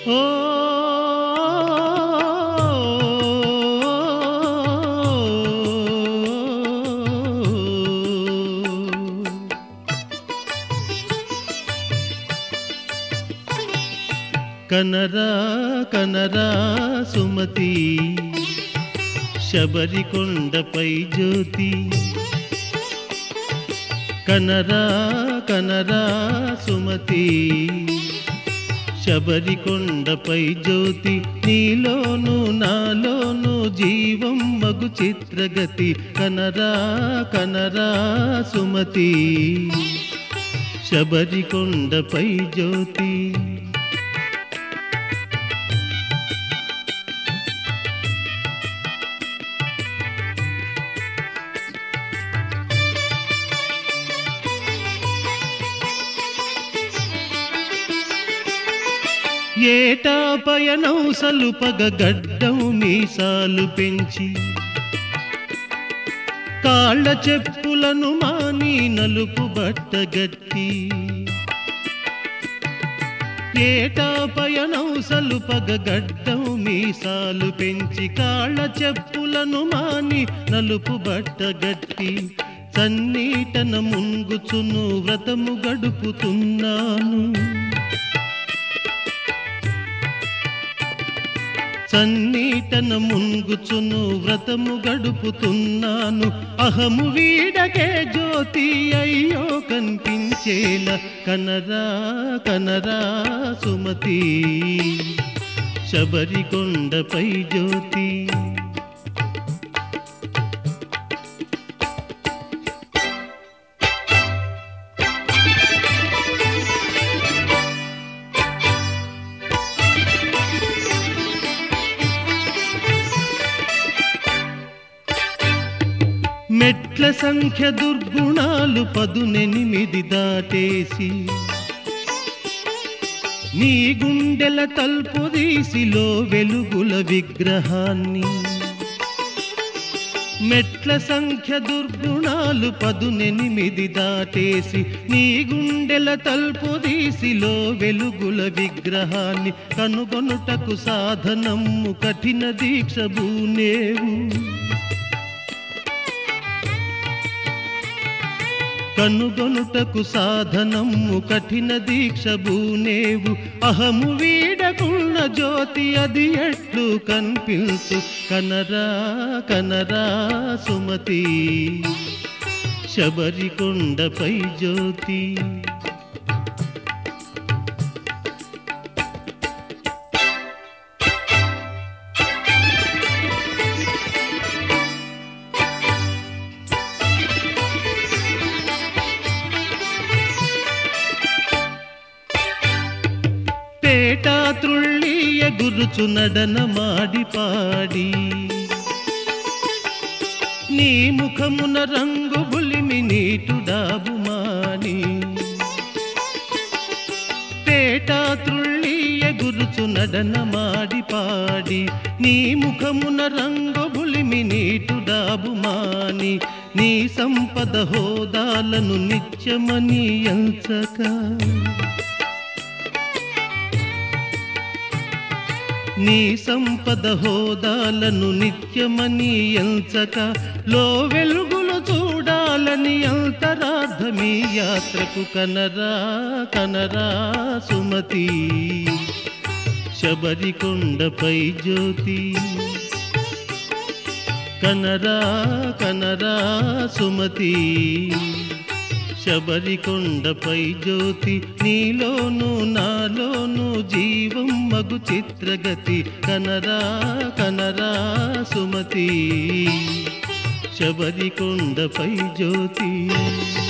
ఓ కనరా కనరా సుమతి శబరికొండపై జ్యోతి కనరా కనరా సుమతి శబరికొండపై జ్యోతి నీలోను నాలోను జీవం మగు చిత్రగతి కనరా కనరా సుమతి శబరికొండపై జ్యోతి ఏటా పయనం సలుపగ గడ్డం మీసాలు పెంచి కాళ్ళ చెప్పులను మాని నలుపు బట్టగట్టి ఏటా పయనం సలుపగ గడ్డం మీసాలు పెంచి కాళ్ళ చెప్పులను మాని నలుపు బట్టగట్టి సన్నీటన ముంగుచును వ్రతము గడుపుతున్నాను సన్నీటన ముంగుచును వ్రతము గడుపుతున్నాను అహము వీడకే జ్యోతి అయ్యో కనిపించేల కనరా కనరా సుమతి శబరికొండపై జ్యోతి మెట్ల సంఖ్య దుర్గుణాలు పదునెనిమిది దాటేసి నీ గుండెల తలుపు తీసిలో వెలుగుల విగ్రహాన్ని మెట్ల సంఖ్య దుర్గుణాలు పదునెనిమిది దాటేసి నీ గుండెల తలుపు తీసిలో వెలుగుల విగ్రహాన్ని కనుగొనుటకు సాధనము కఠిన దీక్ష బూనేవు కనుగొనుటకు సాధనము కఠిన దీక్ష బూనేవు అహము వీడకున్న జ్యోతి అది ఎట్లు కనిపించు కనరా కనరా సుమతి శబరికొండపై జ్యోతి పేటా త్రుళ్ళీయ గురుచు నడన మాడి పాడి నీ ముఖమున రంగు బులిమి నీటు డాబు మాని పేటా త్రుళ్ళీయ గురుచు నడన మాడి పాడి నీ ముఖమున రంగు బులిమి నీటు డాబు మాని నీ సంపద హోదాలను నిత్యమని ఎంచక నీ సంపద హోదాలను నిత్యమని ఎంచక లో వెలుగులు చూడాలని అంతరార్థమీ యాత్రకు కనరా కనరా సుమతి శబరికొండపై జ్యోతి కనరా కనరా సుమతి శబరికొండపై జ్యోతి నీలోను నాలోను జీవం మగు చిత్రగతి కనరా కనరా సుమతి శబరికొండపై జ్యోతి